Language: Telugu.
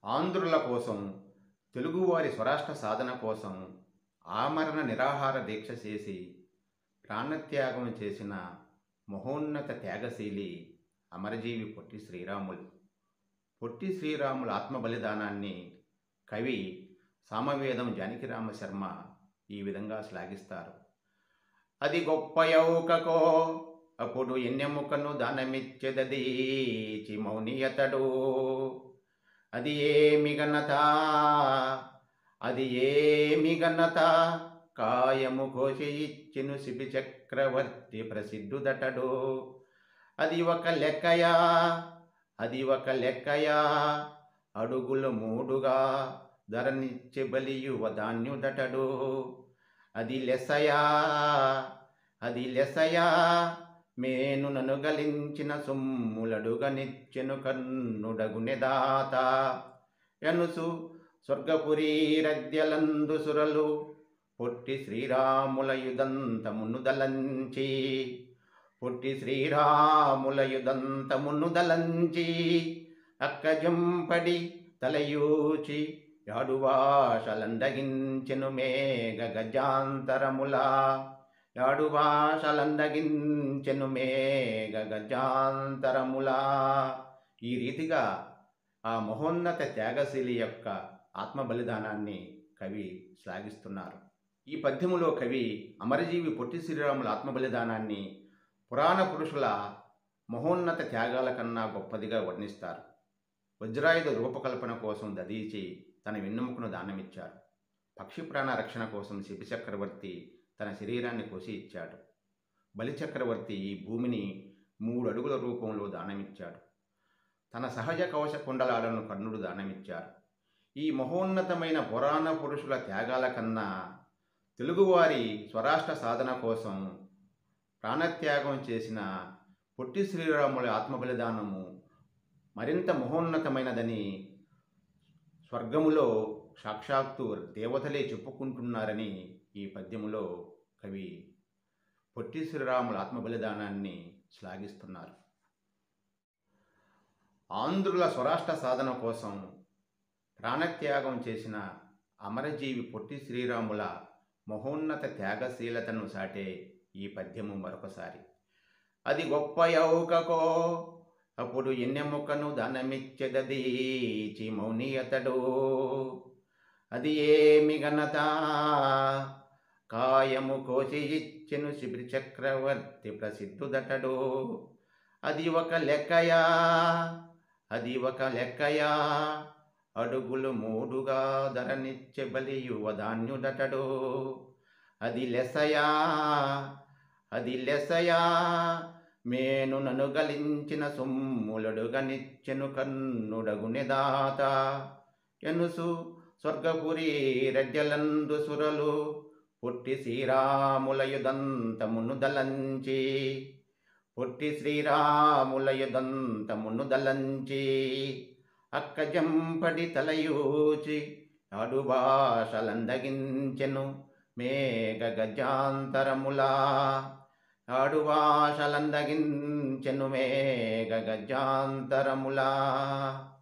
ఆంధ్రుల కోసం తెలుగువారి స్వరాష్ట్ర సాధన కోసం ఆమరణ నిరాహార దీక్ష చేసి ప్రాణత్యాగం చేసిన మహోన్నత త్యాగశీలి అమరజీవి పొట్టి శ్రీరాములు పొట్టి శ్రీరాముల ఆత్మ బలిదానాన్ని కవి సామవేదం జానకిరామ శర్మ ఈ విధంగా శ్లాఘిస్తారు అది గొప్ప యౌకకో అప్పుడు ఎన్నెముకను దానమిచ్చెదదీచి మౌనియతడు అది ఏమి ఘనత అది ఏమి ఘనత కాయము కోసి ఇచ్చిను శిబి చక్రవర్తి ప్రసిద్ధుదటడు అది ఒక లెక్కయా అది ఒక లెక్కయా అడుగులు మూడుగా ధరనిచ్చే బలియువ ధాన్యుదటడు అది లెసయా అది లెసయా మేను నను గలించిన సొమ్ములడుగనిచ్చెను కన్నుడగునె దాత ఎనుసు స్వర్గపురి రద్యలందు సురలు పొట్టి శ్రీరాముల యుదంతమును దలంచి పొట్టి శ్రీరాముల యుదంతమును దలంచి అక్కజంపడి తలయూచి యాడు భాషలందగించెను మేఘ గజాంతరములా యాడు భాషలందగించెను మేఘ గజాంతరములా ఈ రీతిగా ఆ మహోన్నత త్యాగశీలి యొక్క ఆత్మ బలిదానాన్ని కవి శ్లాఘిస్తున్నారు ఈ పద్యములో కవి అమరజీవి పొట్టి శ్రీరాముల ఆత్మ బలిదానాన్ని పురాణ పురుషుల మహోన్నత త్యాగాల కన్నా గొప్పదిగా వర్ణిస్తారు వజ్రాయుధ రూపకల్పన కోసం దదీచి తన వెన్నెముకను దానమిచ్చాడు పక్షి ప్రాణ రక్షణ కోసం శిబిచక్రవర్తి తన శరీరాన్ని కోసి ఇచ్చాడు బలిచక్రవర్తి ఈ భూమిని మూడు అడుగుల రూపంలో దానమిచ్చాడు తన సహజ కవచ కుండలాలను కర్ణుడు దానమిచ్చారు ఈ మహోన్నతమైన పురాణ పురుషుల త్యాగాల కన్నా తెలుగువారి స్వరాష్ట్ర సాధన కోసం ప్రాణత్యాగం చేసిన పొట్టి శ్రీరాముల ఆత్మబలిదానము మరింత మహోన్నతమైనదని స్వర్గములో సాక్షాత్తు దేవతలే చెప్పుకుంటున్నారని ఈ పద్యములో కవి పొట్టి శ్రీరాముల ఆత్మబలిదానాన్ని శ్లాఘిస్తున్నారు ఆంధ్రుల స్వరాష్ట్ర సాధన కోసం ప్రాణత్యాగం చేసిన అమరజీవి పొట్టి శ్రీరాముల మహోన్నత త్యాగశీలతను సాటే ఈ పద్యము మరొకసారి అది గొప్ప యౌకకో అప్పుడు ఎన్నెముకను దానమిచ్చెదదీచి మౌనియతడు అది ఏమి ఘనత కాయము కోసి ఇచ్చెను శిబిరి చక్రవర్తి ప్రసిద్ధుదటడు అది ఒక లెక్కయా అది ఒక లెక్కయా అడుగులు మూడుగా ధరనిచ్చే బలియువ ధాన్యుడటడు అది లెసయా అది లెసయా మేను నను గలించిన సొమ్ములడుగనిచ్చెను కన్నుడగునె దాత ఎనుసు స్వర్గపురి రజ్జలందు సురలు పొట్టి శ్రీరాముల యుదంతమును దలంచి పొట్టి శ్రీరాముల యుదంతమును దలంచి అక్కజంపడి తలయూచి ఆడు భాషలందగించెను మేఘ గజాంతరములా ఆడు భాషలందగించెను మేఘ గజాంతరములా